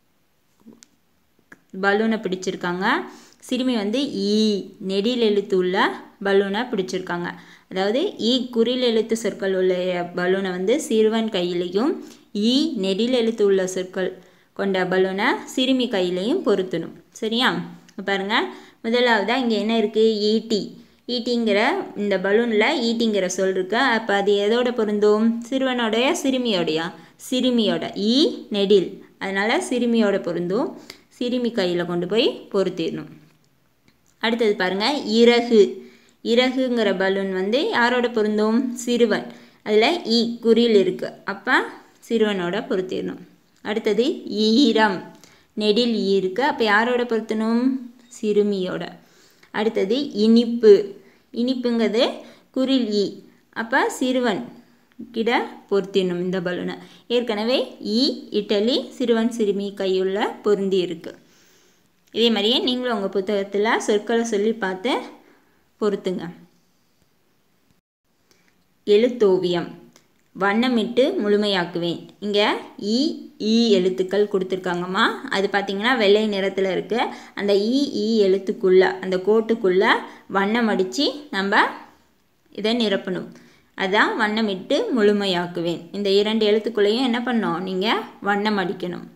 பலூனை பிடிச்சிருக்காங்க சிறுமி வந்து ஈ நெடில் எழுத்து உள்ள பலூனை பிடிச்சிருக்காங்க அதாவது ஈ குறில் எழுத்து சொற்கள் உள்ள பலூனை வந்து சிறுவன் கையிலையும் ஈ நெடில் எழுத்து உள்ள சொற்கள் கொண்ட பலூனை சிறுமி கையிலையும் பொருத்தணும் சரியா இப்ப பாருங்க முதலாவதாக இங்கே என்ன இருக்குது ஈட்டி ஈட்டிங்கிற இந்த பலூனில் ஈட்டிங்கிற சொல் இருக்கு அப்போ அது எதோட பொருந்தும் சிறுவனோடைய சிறுமியோடையா சிறுமியோட ஈ நெடில் அதனால் சிறுமியோட பொருந்தும் சிறுமி கையில் கொண்டு போய் பொருத்திடணும் அடுத்தது பாருங்க இறகு இறகுங்கிற பலூன் வந்து யாரோட பொருந்தும் சிறுவன் அதில் ஈ குறில் இருக்குது அப்போ சிறுவனோட பொருத்திடணும் அடுத்தது ஈரம் நெடில் ஈ இருக்குது அப்போ யாரோட பொருத்தணும் சிறுமியோட அடுத்தது இனிப்பு இனிப்புங்கிறது குரில் ஈ அப்போ சிறுவன் கிட்ட பொருத்திடணும் இந்த பலூனை ஏற்கனவே ஈ இட்டலி சிறுவன் சிறுமி கையுள்ள பொருந்தி இருக்குது இதே மாதிரியே நீங்களும் உங்கள் புத்தகத்தில் சொற்களை சொல்லி பார்த்து பொருத்துங்க எழுத்தோவியம் வண்ணமிட்டு முழுமையாக்குவேன் இங்கே இ ஈ எழுத்துக்கள் கொடுத்துருக்காங்கம்மா அது பார்த்திங்கன்னா வெள்ளை நிறத்தில் இருக்குது அந்த இ ஈ எழுத்துக்குள்ளே அந்த கோட்டுக்குள்ளே வண்ணம் அடித்து நம்ம இதை நிரப்பணும் அதான் வண்ணமிட்டு முழுமையாக்குவேன் இந்த இரண்டு எழுத்துக்குள்ளேயும் என்ன பண்ணோம் நீங்கள் வண்ணம் அடிக்கணும்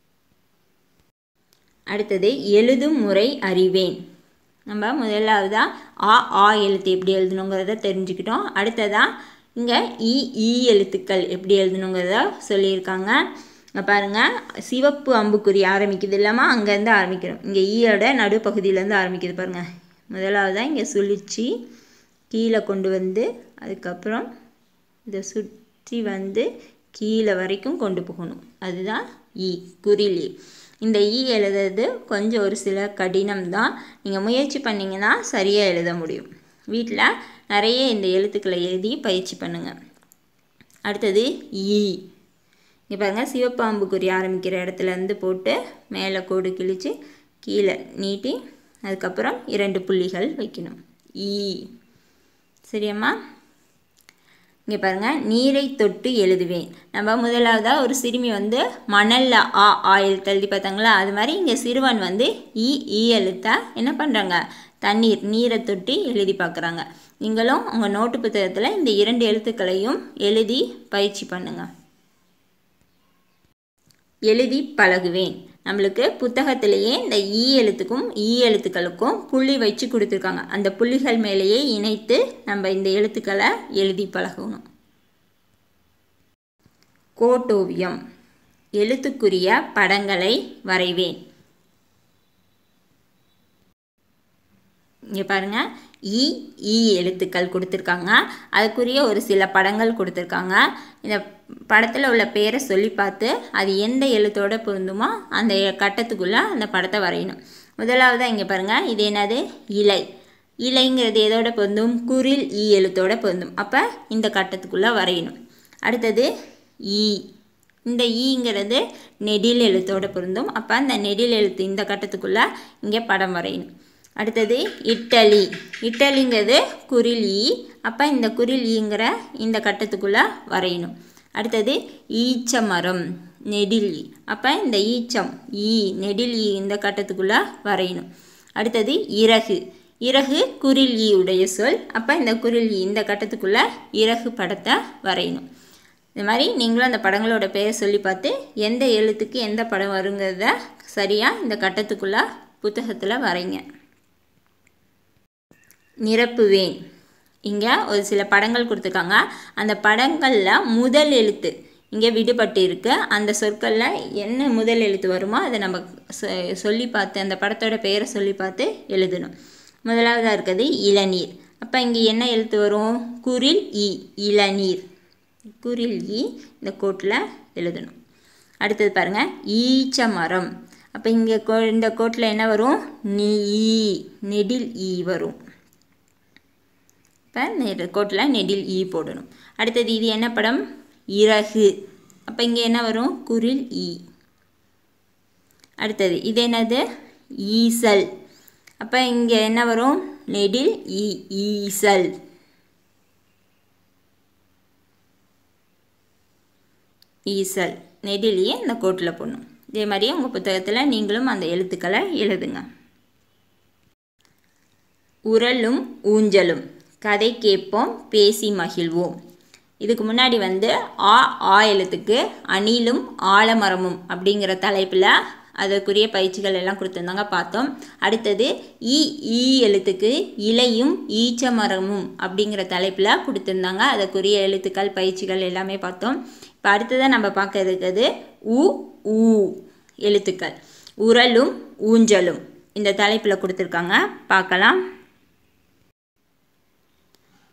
அடுத்தது எழுதும் முறை அறிவேன் நம்ம முதலாவதாக ஆ ஆ எழுத்து எப்படி எழுதணுங்கிறத தெரிஞ்சுக்கிட்டோம் அடுத்ததாக இங்கே இ ஈ எழுத்துக்கள் எப்படி எழுதணுங்கிறத சொல்லியிருக்காங்க இங்கே பாருங்கள் சிவப்பு அம்புக்குறி ஆரம்பிக்குது இல்லாமல் அங்கேருந்து ஆரம்பிக்கிறோம் இங்கே ஈயோட நடுப்பகுதியிலேருந்து ஆரம்பிக்குது பாருங்கள் முதலாவதாக இங்கே சுழிச்சு கீழே கொண்டு வந்து அதுக்கப்புறம் இதை சுற்றி வந்து கீழே வரைக்கும் கொண்டு போகணும் அதுதான் ஈ குறிலி இந்த ஈ எழுதுறது கொஞ்சம் ஒரு சில கடினம் தான் நீங்கள் முயற்சி பண்ணிங்கன்னா சரியாக எழுத முடியும் வீட்டில் நிறைய இந்த எழுத்துக்களை எழுதி பயிற்சி பண்ணுங்கள் அடுத்தது ஈ இங்கே பாருங்கள் சிவப்பாம்புக்குறி ஆரம்பிக்கிற இடத்துலேருந்து போட்டு மேலே கோடு கிழித்து கீழே நீட்டி அதுக்கப்புறம் இரண்டு புள்ளிகள் வைக்கணும் ஈ சரியாம்மா இங்கே பாருங்கள் நீரை தொட்டு எழுதுவேன் நம்ம முதலாவதாக ஒரு சிறுமி வந்து மணலில் ஆ ஆ எழுத்து எழுதி பார்த்தாங்களா அது மாதிரி இங்கே சிறுவன் வந்து ஈ ஈ எழுத்தா என்ன பண்ணுறாங்க தண்ணீர் நீரை தொட்டு எழுதி பார்க்குறாங்க நீங்களும் உங்கள் நோட்டு புத்தகத்தில் இந்த இரண்டு எழுத்துக்களையும் எழுதி பயிற்சி பண்ணுங்கள் எழுதி பழகுவேன் நம்மளுக்கு புத்தகத்திலேயே இந்த ஈ எழுத்துக்கும் ஈ எழுத்துக்களுக்கும் புள்ளி வச்சு கொடுத்துருக்காங்க அந்த புள்ளிகள் மேலேயே இணைத்து நம்ம இந்த எழுத்துக்களை எழுதி பழகணும் கோட்டோவியம் எழுத்துக்குரிய படங்களை வரைவேன் இங்கே பாருங்கள் இ ஈ எழுத்துக்கள் கொடுத்துருக்காங்க அதுக்குரிய ஒரு சில படங்கள் கொடுத்துருக்காங்க இந்த படத்தில் உள்ள பேரை சொல்லி பார்த்து அது எந்த எழுத்தோட பொருந்துமோ அந்த கட்டத்துக்குள்ளே அந்த படத்தை வரையணும் முதலாவதாக இங்கே பாருங்கள் இது என்னது இலை இலைங்கிறது எதோட பொருந்தும் குரில் ஈ எழுத்தோட பொருந்தும் அப்போ இந்த கட்டத்துக்குள்ளே வரையணும் அடுத்தது ஈ இந்த ஈங்கிறது நெடில் எழுத்தோட பொருந்தும் அப்போ அந்த நெடில் எழுத்து இந்த கட்டத்துக்குள்ளே இங்கே படம் வரையணும் அடுத்தது இட்டலி இட்டலிங்கிறது குரில் ஈ அப்போ இந்த குரில் ஈங்கிற இந்த கட்டத்துக்குள்ளே வரையணும் அடுத்தது ஈச்ச மரம் நெடில் ஈ அப்போ இந்த ஈச்சம் ஈ நெடில் ஈ இந்த கட்டத்துக்குள்ளே வரையணும் அடுத்தது இறகு இறகு குரில் ஈ உடைய சொல் அப்போ இந்த குரில் ஈ இந்த கட்டத்துக்குள்ளே இறகு படத்தை வரையணும் இந்த மாதிரி நீங்களும் அந்த படங்களோட பெயர் சொல்லி பார்த்து எந்த எழுத்துக்கு எந்த படம் வருங்கிறத சரியாக இந்த கட்டத்துக்குள்ளே புத்தகத்தில் வரைங்க நிரப்புவேன் இங்கே ஒரு சில படங்கள் கொடுத்துருக்காங்க அந்த படங்களில் முதல் எழுத்து இங்கே விடுபட்டு இருக்கு அந்த சொற்களில் என்ன முதல் எழுத்து வருமோ அதை நம்ம சொ- சொல்லி பார்த்து அந்த படத்தோட பெயரை சொல்லி பார்த்து எழுதணும் முதலாவதாக இருக்கிறது இளநீர் அப்போ இங்கே என்ன எழுத்து வரும் குரில் இ இளநீர் குரில் இ இந்த கோட்டில் எழுதணும் அடுத்தது பாருங்கள் ஈச்ச மரம் அப்போ இங்கே கோ இந்த கோட்டில் என்ன வரும் நீ ஈ நெடில் ஈ வரும் இப்போ நெடு கோட்டில் நெடில் ஈ போடணும் அடுத்தது இது என்ன படம் இறகு அப்போ இங்கே என்ன வரும் குரில் ஈ அடுத்தது இது என்னது ஈசல் அப்போ இங்கே என்ன வரும் நெடில் ஈ ஈசல் ஈசல் நெடிலியே இந்த கோட்டில் போடணும் இதே மாதிரியே உங்கள் புத்தகத்தில் நீங்களும் அந்த எழுத்துக்களை எழுதுங்க உரலும் ஊஞ்சலும் கதை கேட்போம் பேசி மகிழ்வோம் இதுக்கு முன்னாடி வந்து ஆ ஆ எழுத்துக்கு அணிலும் ஆலமரமும் அப்படிங்கிற தலைப்பில் அதற்குரிய பயிற்சிகள் எல்லாம் கொடுத்துருந்தாங்க பார்த்தோம் அடுத்தது ஈ ஈ எழுத்துக்கு இலையும் ஈச்ச மரமும் அப்படிங்கிற தலைப்பில் கொடுத்துருந்தாங்க அதற்குரிய எழுத்துக்கள் பயிற்சிகள் எல்லாமே பார்த்தோம் இப்போ அடுத்ததாக நம்ம பார்க்க இருக்கிறது உ ஊ எழுத்துக்கள் உரலும் ஊஞ்சலும் இந்த தலைப்பில் கொடுத்துருக்காங்க பார்க்கலாம்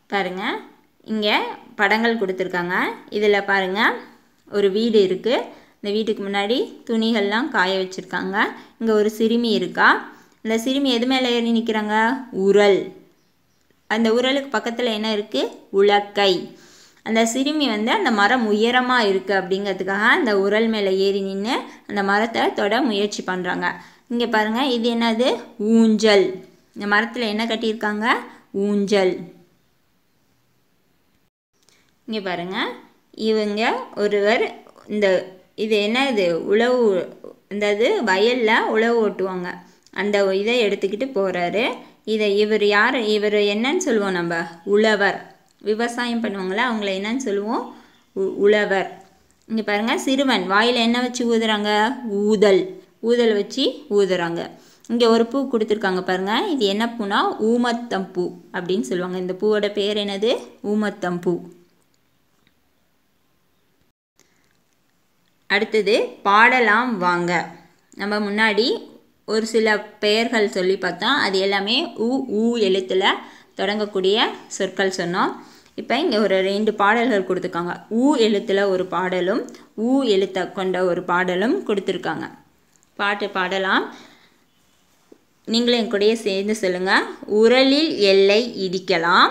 பாருங்க இங்கே படங்கள் கொடுத்துருக்காங்க இதில் பாருங்க ஒரு வீடு இருக்குது இந்த வீட்டுக்கு முன்னாடி துணிகள்லாம் காய வச்சுருக்காங்க இங்கே ஒரு சிறுமி இருக்கா இந்த சிறுமி எது மேலே ஏறி நிற்கிறாங்க உரல் அந்த உரலுக்கு பக்கத்தில் என்ன இருக்குது உலக்கை அந்த சிறுமி வந்து அந்த மரம் உயரமாக இருக்குது அப்படிங்கிறதுக்காக அந்த உரல் மேலே ஏறி நின்று அந்த மரத்தை தொட முயற்சி பண்ணுறாங்க இங்கே பாருங்கள் இது என்னது ஊஞ்சல் இந்த மரத்தில் என்ன கட்டியிருக்காங்க ஊஞ்சல் இங்கே பாருங்கள் இவங்க ஒருவர் இந்த இது என்ன இது உழவு இந்த இது வயலில் உழவு ஓட்டுவாங்க அந்த இதை எடுத்துக்கிட்டு போகிறாரு இதை இவர் யார் இவர் என்னன்னு சொல்லுவோம் நம்ம உழவர் விவசாயம் பண்ணுவாங்களே அவங்கள என்னன்னு சொல்லுவோம் உ- உழவர் இங்கே பாருங்கள் சிறுவன் வாயில் என்ன வச்சு ஊதுறாங்க ஊதல் ஊதல் வச்சு ஊதுறாங்க இங்கே ஒரு பூ கொடுத்துருக்காங்க பாருங்கள் இது என்ன பூனா ஊமத்தம் பூ அப்படின்னு சொல்லுவாங்க இந்த பூவோட பேர் என்னது ஊமத்தம் பூ அடுத்தது பாடலாம் வாங்க நம்ம முன்னாடி ஒரு சில பெயர்கள் சொல்லி பார்த்தோம் அது எல்லாமே உ ஊ எழுத்தில் தொடங்கக்கூடிய சொற்கள் சொன்னோம் இப்போ இங்கே ஒரு ரெண்டு பாடல்கள் கொடுத்துருக்காங்க ஊ எழுத்தில் ஒரு பாடலும் ஊ எழுத்தை கொண்ட ஒரு பாடலும் கொடுத்துருக்காங்க பாட்டு பாடலாம் நீங்களும் என் கூடயே சேர்ந்து சொல்லுங்கள் உரலில் எல்லை இடிக்கலாம்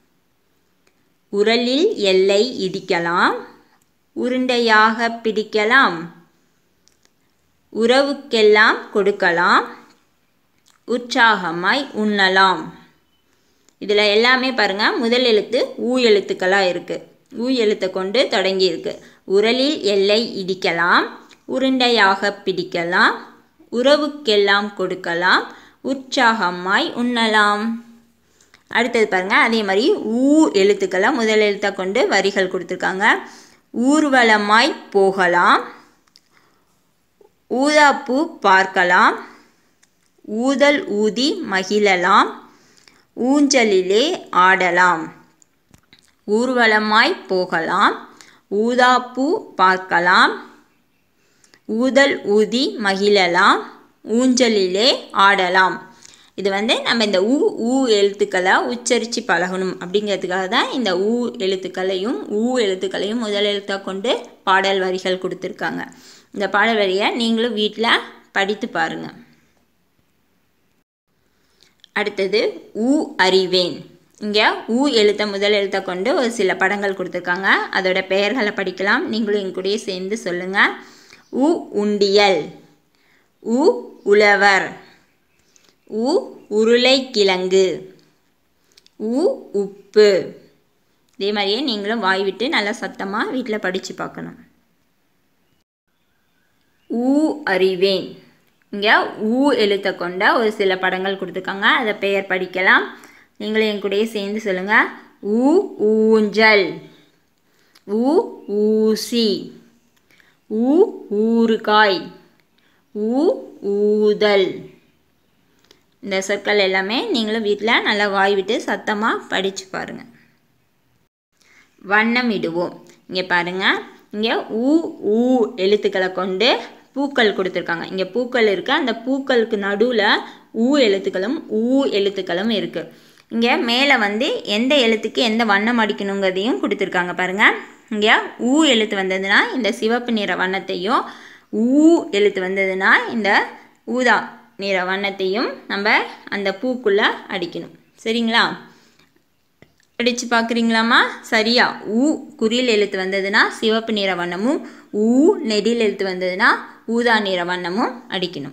உரலில் எல்லை இடிக்கலாம் உருண்டையாக பிடிக்கலாம் உறவுக்கெல்லாம் கொடுக்கலாம் உற்சாகமாய் உண்ணலாம் இதில் எல்லாமே பாருங்கள் முதல் எழுத்து ஊ எழுத்துக்களாக இருக்குது ஊ எழுத்தை கொண்டு தொடங்கி இருக்கு உரலில் எல்லை இடிக்கலாம் உருண்டையாக பிடிக்கலாம் உறவுக்கெல்லாம் கொடுக்கலாம் உற்சாகமாய் உண்ணலாம் அடுத்தது பாருங்க அதே மாதிரி ஊ எழுத்துக்களை முதல் எழுத்தை கொண்டு வரிகள் கொடுத்துருக்காங்க ஊர்வலமாய் போகலாம் ஊதாப்பூ பார்க்கலாம் ஊதல் ஊதி மகிழலாம் ஊஞ்சலிலே ஆடலாம் ஊர்வலமாய் போகலாம் ஊதாப்பூ பார்க்கலாம் ஊதல் ஊதி மகிழலாம் ஊஞ்சலிலே ஆடலாம் இது வந்து நம்ம இந்த ஊ ஊ எழுத்துக்களை உச்சரித்து பழகணும் அப்படிங்கிறதுக்காக தான் இந்த ஊ எழுத்துக்களையும் ஊ எழுத்துக்களையும் முதல் எழுத்தாக கொண்டு பாடல் வரிகள் கொடுத்துருக்காங்க இந்த பாடல் வரியை நீங்களும் வீட்டில் படித்து பாருங்கள் அடுத்தது ஊ அறிவேன் இங்கே ஊ எழுத்த முதல் எழுத்தை கொண்டு ஒரு சில படங்கள் கொடுத்துருக்காங்க அதோட பெயர்களை படிக்கலாம் நீங்களும் என் கூடயே சேர்ந்து சொல்லுங்கள் உ உண்டியல் உ உழவர் உ உருளைக்கிழங்கு உ உப்பு இதே மாதிரியே நீங்களும் வாய் விட்டு நல்லா சத்தமாக வீட்டில் படித்து பார்க்கணும் ஊ அறிவேன் இங்கே ஊ எழுத்தை கொண்ட ஒரு சில படங்கள் கொடுத்துருக்காங்க அதை பெயர் படிக்கலாம் நீங்களும் என் கூடயே சேர்ந்து சொல்லுங்கள் ஊ ஊஞ்சல் ஊ ஊசி ஊ ஊறுகாய் ஊ ஊதல் இந்த சொற்கள் எல்லாமே நீங்களும் வீட்டில் நல்லா வாய் விட்டு சத்தமாக படித்து பாருங்கள் வண்ணம் இடுவோம் இங்கே பாருங்கள் இங்கே ஊ ஊ எழுத்துக்களை கொண்டு பூக்கள் கொடுத்துருக்காங்க இங்கே பூக்கள் இருக்குது அந்த பூக்களுக்கு நடுவில் ஊ எழுத்துக்களும் ஊ எழுத்துக்களும் இருக்குது இங்கே மேலே வந்து எந்த எழுத்துக்கு எந்த வண்ணம் அடிக்கணுங்கிறதையும் கொடுத்துருக்காங்க பாருங்கள் இங்கே ஊ எழுத்து வந்ததுன்னா இந்த சிவப்பு நிற வண்ணத்தையும் ஊ எழுத்து வந்ததுன்னா இந்த ஊதா நிற வண்ணத்தையும் நம்ம அந்த பூக்குள்ளே அடிக்கணும் சரிங்களா அடித்து பார்க்குறீங்களாம்மா சரியா ஊ குறில் எழுத்து வந்ததுன்னா சிவப்பு நிற வண்ணமும் ஊ நெடில் எழுத்து வந்ததுன்னா ஊதா நிற வண்ணமும் அடிக்கணும்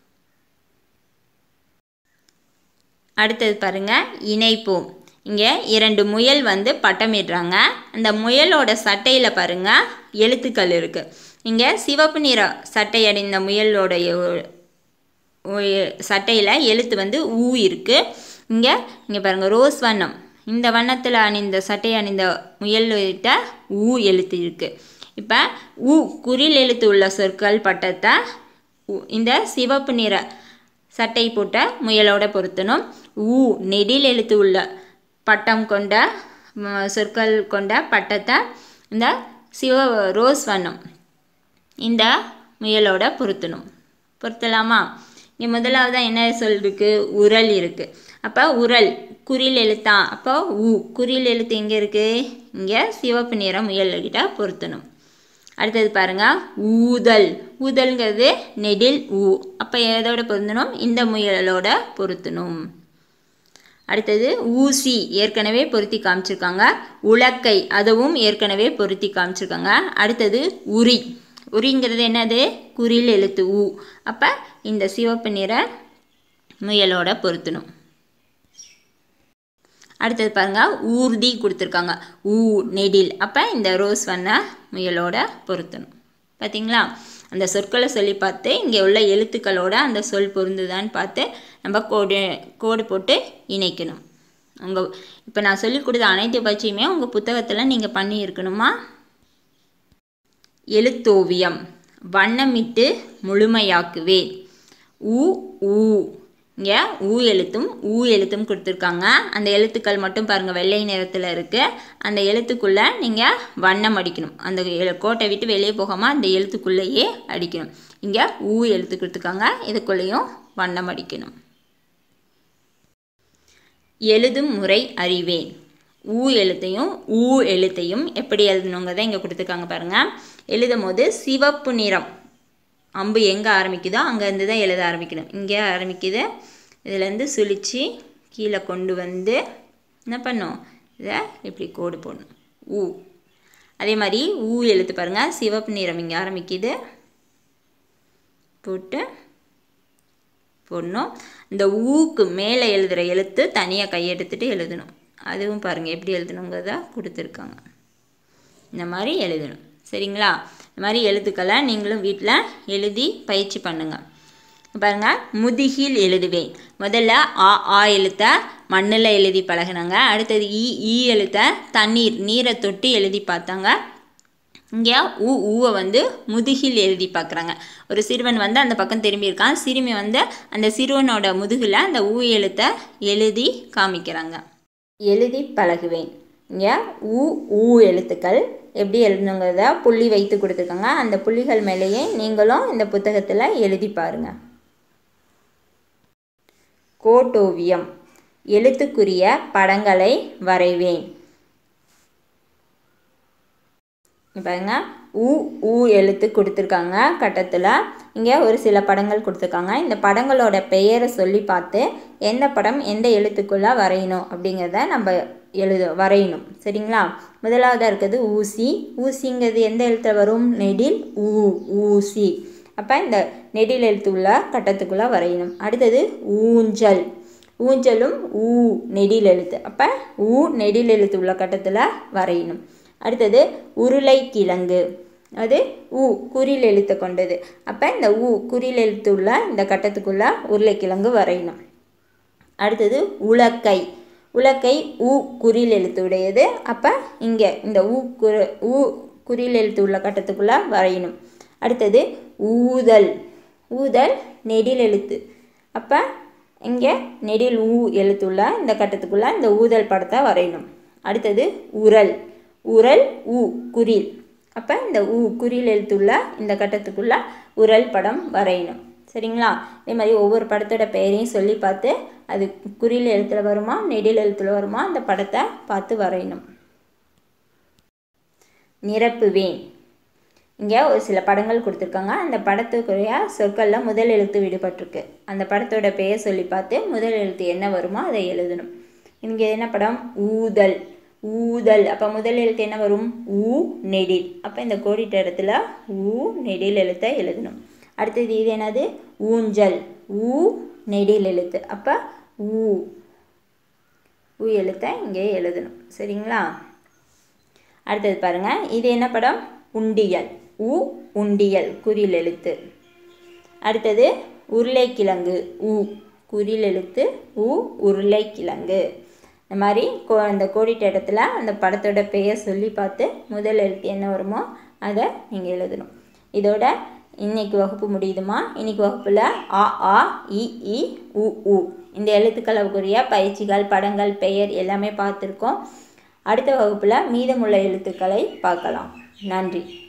அடுத்தது பாருங்க இணைப்போம் இங்கே இரண்டு முயல் வந்து பட்டமிடுறாங்க அந்த முயலோட சட்டையில் பாருங்க எழுத்துக்கள் இருக்குது இங்கே சிவப்பு நிற சட்டை அடைந்த முயலோட சட்டையில் எழுத்து வந்து ஊ இருக்குது இங்கே இங்கே பாருங்கள் ரோஸ் வண்ணம் இந்த வண்ணத்தில் அணிந்த சட்டை அணிந்த முயல்கிட்ட ஊ எழுத்து இருக்குது இப்போ ஊ குறில் எழுத்து உள்ள சொற்கள் பட்டத்தை உ- இந்த சிவப்பு நிற சட்டை போட்ட முயலோட பொருத்தணும் ஊ நெடில் எழுத்து உள்ள பட்டம் கொண்ட ம, சொற்கள் கொண்ட பட்டத்தை இந்த சிவ ரோஸ் வண்ணம் இந்த முயலோட பொருத்தணும் பொருத்தலாமா இங்கே முதலாவதாக என்ன சொல் இருக்குது உரல் இருக்குது அப்போ உரல் குறில் எழுத்தா அப்போ ஊ குறில் எழுத்து எங்கே இருக்குது இங்கே சிவப்பு நிற முயல்கிட்ட பொருத்தணும் அடுத்தது பாருங்க ஊதல் ஊதல்ங்கிறது நெடில் ஊ அப்போ எதோட பொருந்தணும் இந்த முயலோட பொருத்தணும் அடுத்தது ஊசி ஏற்கனவே பொருத்தி காமிச்சிருக்காங்க உலக்கை அதுவும் ஏற்கனவே பொருத்தி காமிச்சிருக்காங்க அடுத்தது உரி உரிங்கிறது என்னது குறில் எழுத்து ஊ அப்போ இந்த சிவப்பு நிற முயலோட பொருத்தணும் அடுத்தது பாருங்க ஊர்தி கொடுத்துருக்காங்க ஊ நெடில் அப்போ இந்த ரோஸ் வண்ண முயலோட பொருத்தணும் பார்த்தீங்களா அந்த சொற்களை சொல்லி பார்த்து இங்கே உள்ள எழுத்துக்களோட அந்த சொல் பொருந்துதான்னு பார்த்து நம்ம கோடு கோடு போட்டு இணைக்கணும் உங்கள் இப்போ நான் சொல்லி கொடுத்த அனைத்து பயிற்சியுமே உங்கள் புத்தகத்தில் நீங்கள் பண்ணி இருக்கணுமா எழுத்தோவியம் வண்ணமிட்டு முழுமையாக்குவேன் ஊ ஊ இங்கே ஊ எழுத்தும் ஊ எழுத்தும் கொடுத்துருக்காங்க அந்த எழுத்துக்கள் மட்டும் பாருங்கள் வெள்ளை நிறத்தில் இருக்குது அந்த எழுத்துக்குள்ளே நீங்கள் வண்ணம் அடிக்கணும் அந்த எழு- கோட்டை விட்டு வெளியே போகாமல் அந்த எழுத்துக்குள்ளேயே அடிக்கணும் இங்கே ஊ எழுத்து கொடுத்துருக்காங்க இதுக்குள்ளேயும் வண்ணம் அடிக்கணும் எழுதும் முறை அறிவேன் ஊ எழுத்தையும் ஊ எழுத்தையும் எப்படி எழுதணுங்கிறத இங்கே கொடுத்துருக்காங்க பாருங்கள் எழுதும் போது சிவப்பு நிறம் அம்பு எங்கே ஆரம்பிக்குதோ அங்கேருந்து தான் எழுத ஆரம்பிக்கணும் இங்கே ஆரம்பிக்குது இதுலேருந்து சுழிச்சு கீழே கொண்டு வந்து என்ன பண்ணும் இதை இப்படி கோடு போடணும் ஊ அதே மாதிரி ஊ எழுத்து பாருங்கள் சிவப்பு நிறம் இங்கே ஆரம்பிக்குது போட்டு போடணும் இந்த ஊக்கு மேலே எழுதுகிற எழுத்து தனியாக கையெடுத்துட்டு எழுதணும் அதுவும் பாருங்கள் எப்படி எழுதணுங்கிறத கொடுத்துருக்காங்க இந்த மாதிரி எழுதணும் சரிங்களா இந்த மாதிரி எழுத்துக்களை நீங்களும் வீட்டில் எழுதி பயிற்சி பண்ணுங்கள் பாருங்க முதுகில் எழுதுவேன் முதல்ல ஆ ஆ எழுத்தை மண்ணில் எழுதி பழகுனாங்க அடுத்தது ஈ ஈ எழுத்தை தண்ணீர் நீரை தொட்டு எழுதி பார்த்தாங்க இங்கே ஊ ஊவை வந்து முதுகில் எழுதி பார்க்குறாங்க ஒரு சிறுவன் வந்து அந்த பக்கம் திரும்பியிருக்கான் சிறுமி வந்து அந்த சிறுவனோட முதுகில் அந்த ஊ எழுத்தை எழுதி காமிக்கிறாங்க எழுதி பழகுவேன் இங்கே ஊ ஊ எழுத்துக்கள் எப்படி எழுதணுங்கிறத புள்ளி வைத்து கொடுத்துருக்காங்க அந்த புள்ளிகள் மேலேயே நீங்களும் இந்த புத்தகத்தில் எழுதி பாருங்கள் கோட்டோவியம் எழுத்துக்குரிய படங்களை வரைவேன் இங்க பாருங்க ஊ ஊ எழுத்து கொடுத்துருக்காங்க கட்டத்தில் இங்கே ஒரு சில படங்கள் கொடுத்துருக்காங்க இந்த படங்களோட பெயரை சொல்லி பார்த்து எந்த படம் எந்த எழுத்துக்குள்ளே வரையணும் அப்படிங்கிறத நம்ம எழுத வரையணும் சரிங்களா முதலாவதாக இருக்கிறது ஊசி ஊசிங்கிறது எந்த எழுத்துல வரும் நெடில் ஊ ஊசி அப்போ இந்த நெடில் எழுத்து உள்ள கட்டத்துக்குள்ளே வரையணும் அடுத்தது ஊஞ்சல் ஊஞ்சலும் ஊ நெடில் எழுத்து அப்போ ஊ நெடில் எழுத்து உள்ள கட்டத்தில் வரையணும் அடுத்தது உருளைக்கிழங்கு அது ஊ குறில் எழுத்தை கொண்டது அப்போ இந்த ஊ குறில் எழுத்து உள்ள இந்த கட்டத்துக்குள்ள உருளைக்கிழங்கு வரையணும் அடுத்தது உலக்கை உலக்கை ஊ குறில் எழுத்து உடையது அப்போ இங்கே இந்த ஊ குரு ஊ குறில் எழுத்து உள்ள கட்டத்துக்குள்ள வரையணும் அடுத்தது ஊதல் ஊதல் நெடில் எழுத்து அப்போ இங்கே நெடில் ஊ எழுத்துள்ள இந்த கட்டத்துக்குள்ள இந்த ஊதல் படத்தை வரையணும் அடுத்தது உரல் உரல் ஊ குறில் அப்போ இந்த ஊ குறில் எழுத்துள்ள இந்த கட்டத்துக்குள்ள உரல் படம் வரையணும் சரிங்களா இதே மாதிரி ஒவ்வொரு படத்தோட பெயரையும் சொல்லி பார்த்து அது குறில் எழுத்துல வருமா நெடில் எழுத்துல வருமா அந்த படத்தை பார்த்து வரையணும் நிரப்புவேன் இங்கே ஒரு சில படங்கள் கொடுத்துருக்காங்க அந்த படத்துக்குரிய சொற்களில் முதல் எழுத்து விடுபட்டிருக்கு அந்த படத்தோட பெயர் சொல்லி பார்த்து முதல் எழுத்து என்ன வருமோ அதை எழுதணும் இங்கே என்ன படம் ஊதல் ஊதல் அப்போ முதல் எழுத்து என்ன வரும் ஊ நெடில் அப்போ இந்த கோடிட்ட இடத்துல ஊ நெடில் எழுத்தை எழுதணும் அடுத்தது இது என்னது ஊஞ்சல் ஊ நெடில் எழுத்து அப்போ ஊ ஊ எழுத்தை இங்கே எழுதணும் சரிங்களா அடுத்தது பாருங்க இது என்ன படம் உண்டியல் உ உண்டியல் குறில் எழுத்து அடுத்தது உருளைக்கிழங்கு உ குறில் எழுத்து உ உருளைக்கிழங்கு இந்த மாதிரி கோ அந்த கோடிட்ட இடத்துல அந்த படத்தோட பெயர் சொல்லி பார்த்து முதல் எழுத்து என்ன வருமோ அதை நீங்கள் எழுதணும் இதோட இன்னைக்கு வகுப்பு முடியுதுமா இன்னைக்கு வகுப்பில் ஆ ஆ இ இ உ உ இந்த எழுத்துக்களுக்குரிய பயிற்சிகள் படங்கள் பெயர் எல்லாமே பார்த்துருக்கோம் அடுத்த வகுப்பில் மீதமுள்ள எழுத்துக்களை பார்க்கலாம் நன்றி